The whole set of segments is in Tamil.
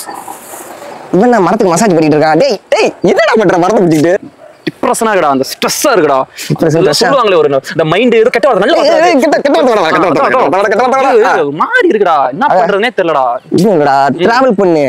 இவன் நான் மரத்துக்கு மசாஜ் பண்ணிட்டு இருக்கான் டேய் டேய் என்னடா பண்ற மரத்தை பிடிச்சிட்டு டிப்ரெஷனா இருக்குடா அந்த ஸ்ட்ரெஸ்ஸா இருக்குடா Depression, இல்ல, stress-ஆ? சொல்லுவாங்களே ஒரு இந்த மைண்ட் ஏதோ கெட்ட வார்த்தை நல்ல ஏய், வார்த்தை ஏய், அது. கிட்ட கிட்ட வந்து வரடா, கிட்ட வந்து வரடா, கிட்ட வந்து வரடா, கிட்ட வந்து வரடா. இது மாறி இருக்குடா என்ன பண்றதுனே தெரியலடா இல்லடா டிராவல் பண்ணு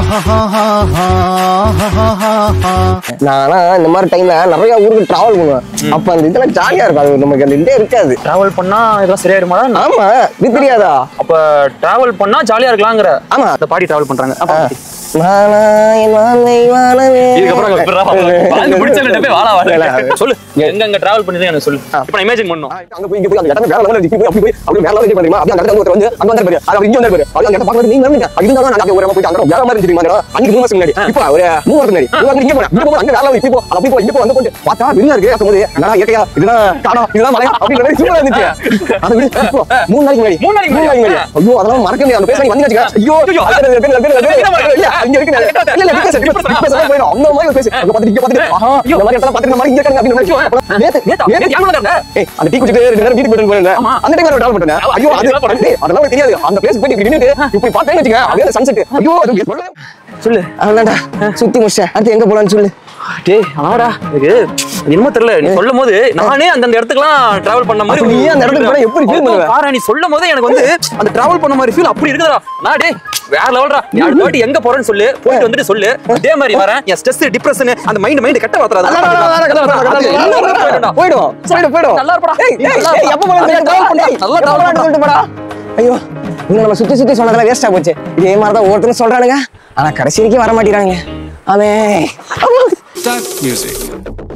நானா இந்த மாதிரி டைம்ல நிறைய ஊருக்கு டிராவல் பண்ணுவேன் அப்ப அந்த இதெல்லாம் ஜாலியா இருக்கும் அது நமக்கு அந்த இதே இருக்காது டிராவல் பண்ணா இதெல்லாம் சரியாயிருமா ஆமா இது தெரியாதா அப்ப டிராவல் பண்ணா ஜாலியா இருக்கலாங்கிற ஆமா. அந்த பாடி டிராவல் பண்றாங்க அப்ப நானா என் வாழ்வை வாழவே. இதுக்கப்புறம் அங்க விட்றா, வாழ்ந்து முடிச்ச ரெண்டு பேர் வாழா வாழ. சொல்லு எங்க எங்க டிராவல் பண்ணி எனக்கு சொல்லு இப்ப நான் இமேஜின் பண்ணும் அங்க போய் இங்க போய் அந்த இடத்துல வேற level ல இருக்கு. போய் அப்படி போய் அப்படி வேற level ல இருக்கு பாத்தீங்களா? அப்படியே அந்த இடத்துல ஒருத்தர் வந்து அங்க வந்தாரு பாரு. அது அவர் இங்க வந்தாரு பாரு. அது அந்த இடத்த பார்க்கும்போது நீங்க இருந்தீங்க. அது இருந்தாலும் நாங்க அப்படியே ஒரு இடமா போயிட்டு அங்க வேற மாதிரி இருந்துச்சு தெரியுமா? அன்னைக்கு மூணு மாசம் முன்னாடி. இப்போ ஒரு மூணு வாரத்துக்கு முன்னாடி. மூணு வாரத்துக்கு இங்க போனேன். இங்க போகும்போது அங்க வேற level இப்படி போ. அது அப்படி போ, இங்க போ, அங்க போட்டு பார்த்தா வெளியா இருக்கு. அப்போது என்னடா இயற்கையா? இதுதான் காடம், இதுதான் மலை அப்படின்ற மாதிரி சூப்பரா இருந்துச்சு. அது விடு. இப்போ மூணு நாளைக்கு முன்னாடி. மூணு நாளைக்கு மூணு நாளைக்கு முன்னாடி. ஐயோ, அதெல்லாம் மறக்க முடியாது. அந்த place நீங்க வந்தீங்கன்னு வச்சுக்க. ஐயோ, ஐயோ. அது பேரு, பேரு, பேரு, பேரு, பேரு. இல்ல, அங்க இருக்கு. இல்ல, இல்ல, depression, depression, depression ஆ போயிடும். அந்த மாதிரி ஒரு place. அங்க பார்த்துட்டு, இங்க பார்த்துட்டு, ஆஹா, இந்த மாதிரி இடத்துல பார்த்துட்டு, இந்த மாதிரி இங்க இருக்காங்க அப்படின்னு நினைச்சு, நேத்து, நேத்தா? நேத்து யார் கூட இருந்த? ஏய், அந்த டீ குடிச்சிட்டு ரெண்டு நேரம் வீட்டுக்கு போயிட்டு போனேன் ஆமா. அந்த டைம் டிராவல் பண்ணேன் ஐயோ அது இதெல்லாம் பண்ணு. டேய், அதெல்லாம் உனக்கு தெரியாது அந்த பிளேஸ் போயிட்டு இப்படி நின்னுட்டு இப்படி பார்த்தேன்னு வச்சுக்க அப்படியே சன்செட் ஐயோ அது சொல்லு சொல்லு அவ்வளோடா சுத்தி முடிச்சேன் அடுத்து எங்க போலாம்னு சொல்லு டேய் ஆடா எனக்கு என்னமோ தெரியல நீ சொல்லும் போது நானே அந்தந்த இடத்துக்குலாம் டிராவல் பண்ண மாதிரி அப்ப நீ அந்த இடத்துக்கு போனா எப்படி feel பண்ணுவ? பாரு நீ சொல்லும் போதே எனக்கு வந்து அந்த டிராவல் பண்ண மாதிரி ஃபீல் அப்படி இருக்குதுடா நான் டேய் வேற லெவல்டா நீ அடுத்த வாட்டி எங்க போறேன்னு சொல்லு போயிட்டு வந்துட்டு சொல்லு அதே மாதிரி வரேன் என் ஸ்ட்ரெஸ் டிப்ரெஷன் அந்த மைண்ட் மைண்ட் கட்ட போயிடும் போயிடும் போயிடும் நல்லா இருப்படா. ஏய், ஏய், ஏய், எப்ப போலாம் நல்லா travel பண்ணு. நல்லா எப்ப travel போலாம்னு சொல்லிட்டு போடா ஐயோ இன்னும் நம்ம சுத்தி சுத்தி சொன்னதெல்லாம் வேஸ்டா போச்சு இதே மாதிரி தான் ஒவ்வொருத்தரும் சொல்றானுங்க ஆனா கடைசி வரைக்கும் வர மாட்டேங்கிறானுங்க அவன் Start music.